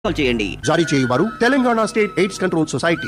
call చేయండి జారీ చేయువారు Telangana state AIDS control society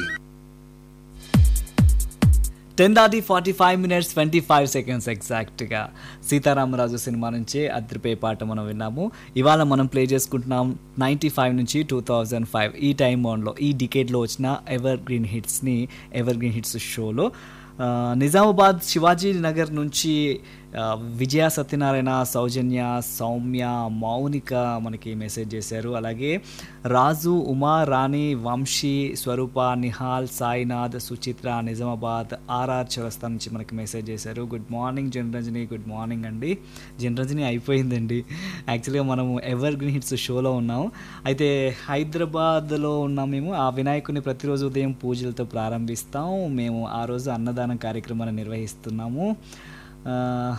ten దాటి forty five minutes twenty five seconds ఎగ్జాక్ట్గా సీతారామరాజు సినిమా నుంచి అద్రిపే పాట మనం విన్నాము ఇవాళ మనం ప్లే చేసుకుంటున్నాం నైంటీ ఫైవ్ నుంచి టూ థౌజండ్ ఫైవ్ ఈ టైం బాండ్లో ఈ డికేట్లో వచ్చిన ఎవర్ గ్రీన్ హిట్స్ని ఎవర్ గ్రీన్ హిట్స్ షోలో ఆ, నిజామాబాద్ శివాజీ నగర్ నుంచి ఆ, విజయ సత్యనారాయణ సౌజన్య సౌమ్య మౌనిక మనకి మెసేజ్ చేశారు అలాగే రాజు ఉమా రాణి వంశీ స్వరూప నిహాల్ సాయినాథ్ సుచిత్ర నిజామాబాద్ ఆర్ఆర్ చౌరస్తా నుంచి మనకి మెసేజ్ చేశారు good morning Janaranjani good morning అండి జనరంజని అయిపోయిందండి యాక్చువల్గా మనము ఎవర్ గ్రీన్ హిట్స్ షోలో ఉన్నాము అయితే హైదరాబాద్లో ఉన్నాం మేము ఆ వినాయకుని ప్రతిరోజు ఉదయం పూజలతో ప్రారంభిస్తాం మేము ఆ రోజు అన్నదానం కార్యక్రమాన్ని నిర్వహిస్తున్నాము ఆ,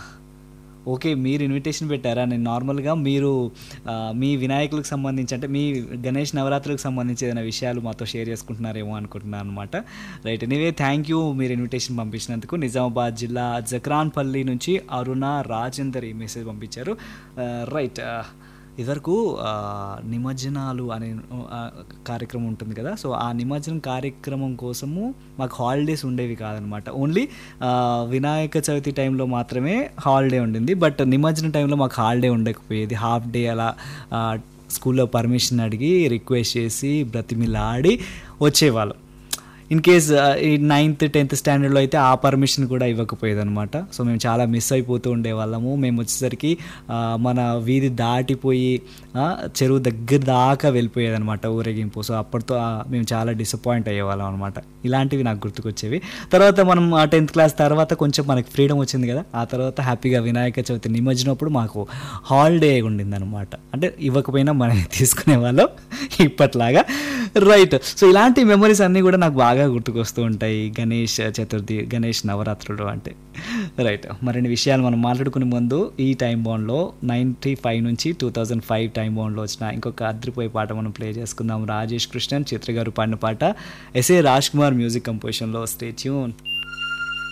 ఓకే మీరు ఇన్విటేషన్ పెట్టారా నేను నార్మల్గా మీరు ఆ, మీ వినాయకులకు సంబంధించి అంటే మీ గణేష్ నవరాత్రులకు సంబంధించి ఏదైనా విషయాలు మాతో షేర్ చేసుకుంటున్నారేమో అనుకుంటున్నాను అనమాట రైట్ ఎనీవే థ్యాంక్ యూ మీరు ఇన్విటేషన్ పంపించినందుకు నిజామాబాద్ జిల్లా జక్రాన్పల్లి నుంచి అరుణ రాజేందర్ ఈ మెసేజ్ పంపించారు ఆ, రైట్ ఆ, ఇదివరకు ఆ, నిమజ్జనాలు అనే ఆ, కార్యక్రమం ఉంటుంది కదా సో ఆ నిమజ్జనం కార్యక్రమం కోసము మాకు హాలిడేస్ ఉండేవి కాదనమాట ఓన్లీ ఆ, వినాయక చవితి టైంలో మాత్రమే హాలిడే ఉండింది బట్ నిమజ్జనం టైంలో మాకు హాలిడే ఉండకపోయేది హాఫ్ డే అలా ఆ, స్కూల్లో పర్మిషన్ అడిగి రిక్వెస్ట్ చేసి బ్రతిమిలాడి వచ్చేవాళ్ళం ఇన్ కేస్ ఈ నైన్త్ టెన్త్ స్టాండర్డ్లో అయితే ఆ పర్మిషన్ కూడా ఇవ్వకపోయేది అనమాట సో మేము చాలా మిస్ అయిపోతూ ఉండేవాళ్ళము మేము వచ్చేసరికి ఆ, మన వీధి దాటిపోయి ఆ, చెరువు దగ్గర దాకా వెళ్ళిపోయేది అనమాట ఊరేగింపు సో అప్పటితో ఆ, మేము చాలా డిసప్పాయింట్ అయ్యేవాళ్ళం అనమాట ఇలాంటివి నాకు గుర్తుకొచ్చేవి తర్వాత మనం టెన్త్ క్లాస్ తర్వాత కొంచెం మనకి ఫ్రీడమ్ వచ్చింది కదా ఆ తర్వాత హ్యాపీగా వినాయక చవితి నిమజ్జనప్పుడు మాకు హాలిడే ఉండింది అనమాట అంటే ఇవ్వకపోయినా మనం తీసుకునే వాళ్ళం ఇప్పట్లాగా రైట్ సో ఇలాంటి మెమరీస్ అన్నీ కూడా నాకు బాగా గుర్తుకొస్తూ ఉంటాయి గణేష్ చతుర్థి గణేష్ నవరాత్రులు అంటే రైట్ మరిన్ని విషయాలు మనం మాట్లాడుకునే ముందు ఈ టైం బౌండ్లో నైంటీ ఫైవ్ నుంచి టూ థౌజండ్ ఫైవ్ టైం బౌండ్లో వచ్చిన ఇంకొక అద్రిపోయే పాట మనం ప్లే చేసుకుందాం రాజేష్ కృష్ణన్ చిత్ర గారు పాడిన పాట ఎస్ఏ రాజ్ కుమార్ మ్యూజిక్ కంపోజిషన్లో స్టే ట్యూన్